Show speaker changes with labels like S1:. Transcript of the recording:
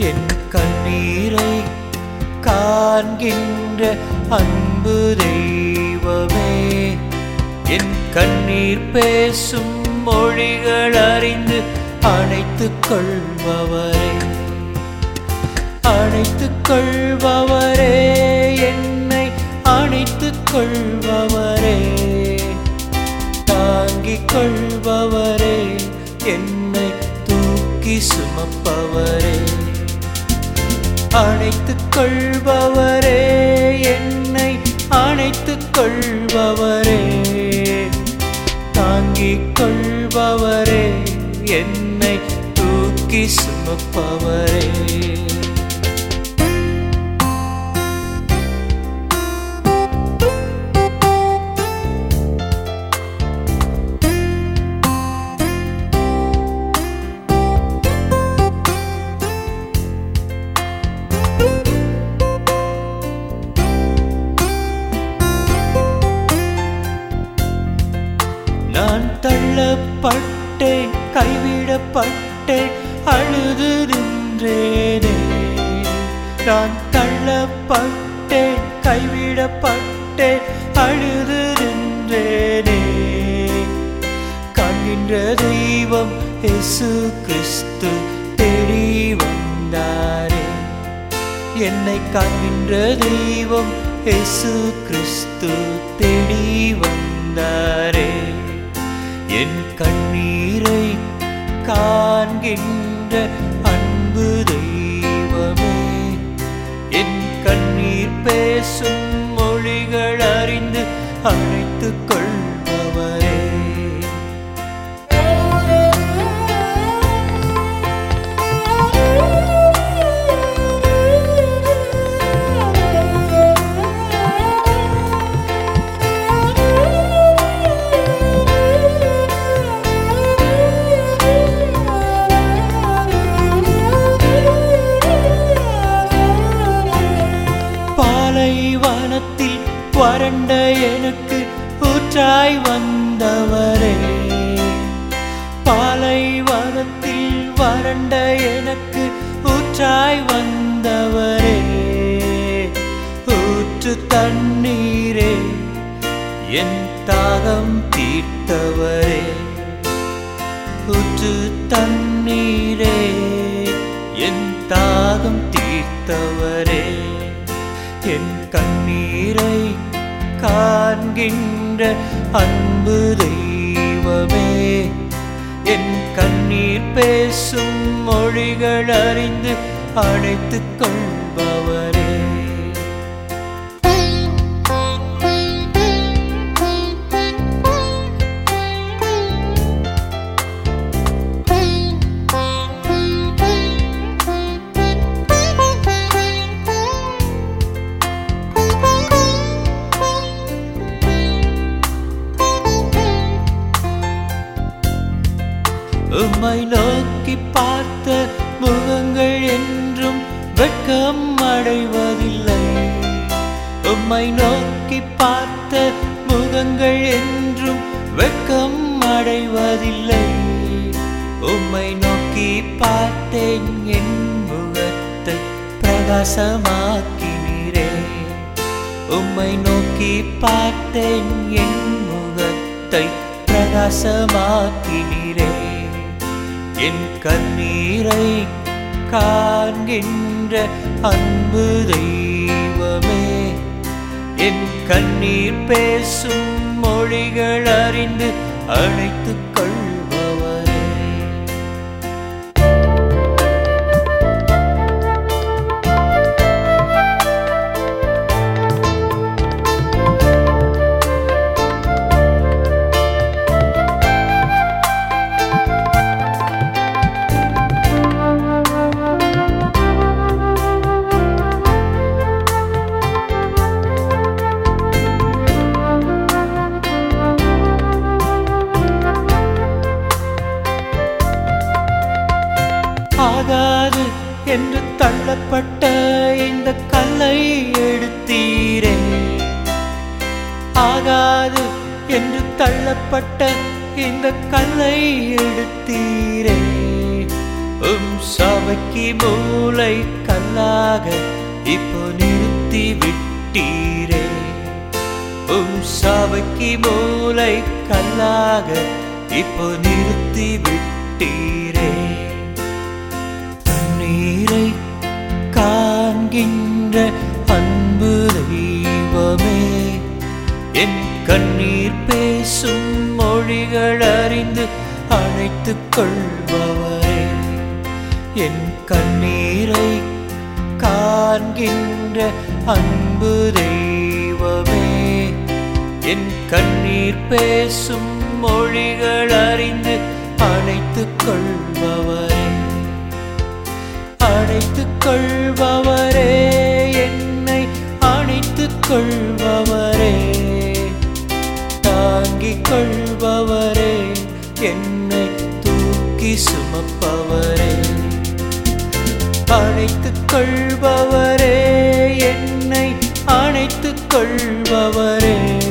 S1: என் கண்ணீரை காண்கின்ற அன்பு தெய்வமே என் கண்ணீர் பேசும் மொழிகள் அறிந்து அணைத்துக் கொள்பவரே அணைத்துக் கொள்பவரே என்னை அணைத்துக் கொள்பவரே தாங்கிக் கொள்பவரே என்னை தூக்கி சுமப்பவரே அணைத்துக் கொள்பவரே என்னை அணைத்துக் கொள்பவரே தாங்கிக் கொள்பவரே என்னை தூக்கி சுமப்பவரே நான் தள்ளப்பட்டேன் கைவிடப்பட்டேன் அழுது நின்றேனே நான் தள்ளப்பட்டேன் கைவிடப்பட்டேன் அழுது நின்றேனே காண்கின்ற தெய்வம் இயேசு கிறிஸ்து தேடி வந்தாரே என்னை காண்கின்ற தெய்வம் இயேசு கிறிஸ்து தேடி வந்தாரே என் கண்ணீரை காண்கின்ற அன்பு தெய்வமே என் கண்ணீர் பேசும் மொழிகள் அறிந்து அழைத்துக் கொள்பவரே பாலைவனத்தில் வறண்ட எனக்கு ஊற்றாய் வந்தவரே பாலைவனத்தில் வறண்ட எனக்கு ஊற்றாய் வந்தவரே ஊற்று தண்ணீரே என் தாகம் தீர்த்தவரே ஊற்று தண்ணீரே என் தாகம் தீர்த்தவரே என் கண்ணீரை காண்கின்ற அன்பு தெய்வமே என் கண்ணீர் பேசும் மொழிகள் அறிந்து அழைத்துக் கொள்பவரே உம்மை நோக்கி பார்த்த முகங்கள் என்றும் வெட்கம் அடைவதில்லை உம்மை நோக்கி பார்த்த முகங்கள் என்றும் வெட்கம் அடைவதில்லை உம்மை நோக்கி பார்த்தேன் என் முகத்தை பிரகாசமாக்கினீரே உம்மை நோக்கி பார்த்தேன் என் முகத்தை பிரகாசமாக்கினீரே என் கண்ணீரை காண்கின்ற அன்பு தெய்வமே என் கண்ணீர் பேசும் மொழிகள் அறிந்து அழைத்துக் கொள்பவரே ஆகாது என்று தள்ளப்பட்ட இந்த கல்லை எடுத்தீரே ஆகாது என்று தள்ளப்பட்ட இந்த கல்லை எடுத்தீரே உம் சபைக்கு மூளை கல்லாக இப்போ நிறுத்தி விட்டீரே உம் சபைக்கு மூளை கல்லாக இப்போ நிறுத்தி விட்டீரே நீரை காண்கின்ற அன்பு தெய்வமே என் கண்ணீர் பேசும் மொழிகள் அறிந்து அழைத்துக் கொள்பவரே என் கண்ணீரை காண்கின்ற அன்பு தெய்வமே என் கண்ணீர் பேசும் மொழிகள் அறிந்து அழைத்துக் கொள்பவரே அழைத்துக் கொள்பவரே என்னை அணைத்துக் கொள்பவரே தாங்கிக் கொள்பவரே என்னை தூக்கி சுமப்பவரே அணைத்துக் கொள்பவரே என்னை அணைத்துக் கொள்பவரே